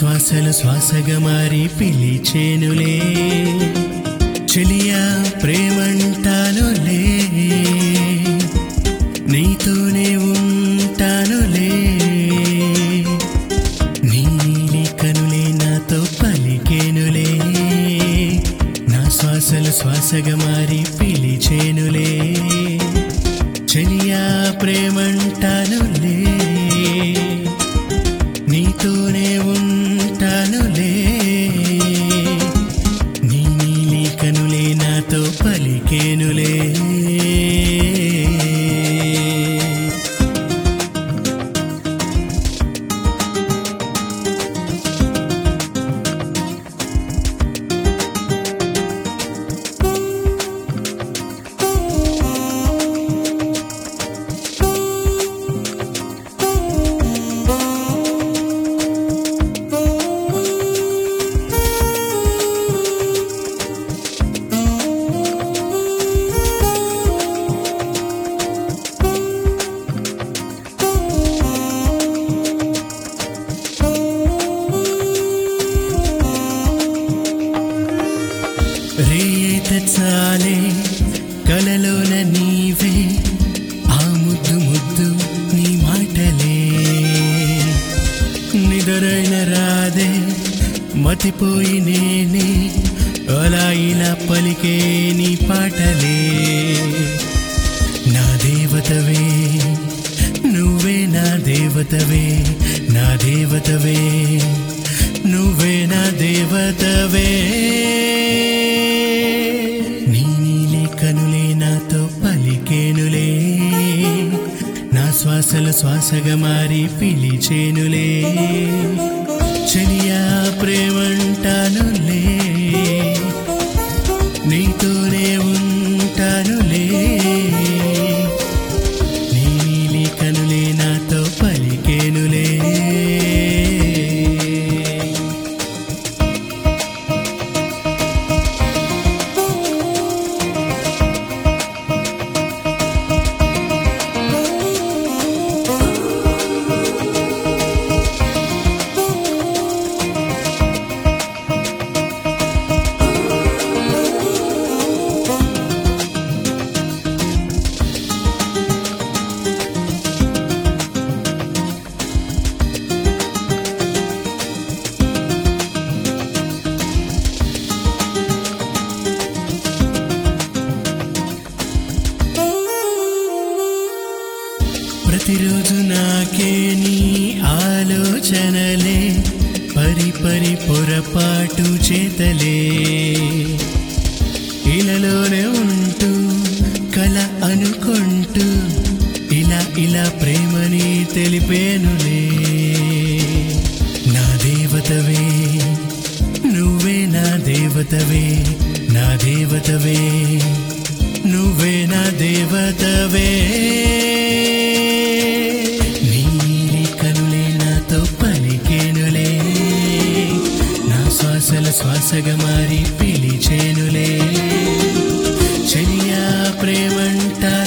శ్వాసలు శ్వాసగా మారి పిలిచేనులే చెలియా ప్రేమంటానులే నీతోనే ఉంటానులే నీ నీలి కనులే నాతో పలికేనులే నా శ్వాసలు శ్వాసగా మారి పిలిచేనులే చెలియా ప్రేమంటానులే నీతోనే ఉంటానులే నీ నీలి కనులే నాతో పలికేనులే రేత చాలే కలలోన నీవే ఆ ముద్దు ముద్దు నీ మాటలే నిదరైన రాదే మతిపోయి నేనే అలా ఇలా పలికే నీ పాటలే నా దేవతవే నువ్వే నా దేవతవే నా దేవతవే నువ్వే నా దేవతవే నీ నీలి కనులే నాతో పలికేనులే నా శ్వాసలు శ్వాసగా మారి పిలిచేనులే చెలియా ప్రేమంటానులే నీతోనే ఉంటానులే నీ నీలి కనులే నాతో పలికేనులే ప్రతిరోజు నాకే నీ ఆలోచనలే పరి పరి పొరపాటు చేతలే ఇలలోనే ఉంటూ కల అనుకుంటూ ఇలా ఇలా ప్రేమని తెలిపేనులే నా దేవతవే నువ్వే నా దేవతవే నా దేవతవే నువ్వే నా దేవతవే నీ నీలి కనులే నాతో పలికేనులే నా శ్వాసల శ్వాసగా మారి పిలిచేనులే చెలియా ప్రేమంటా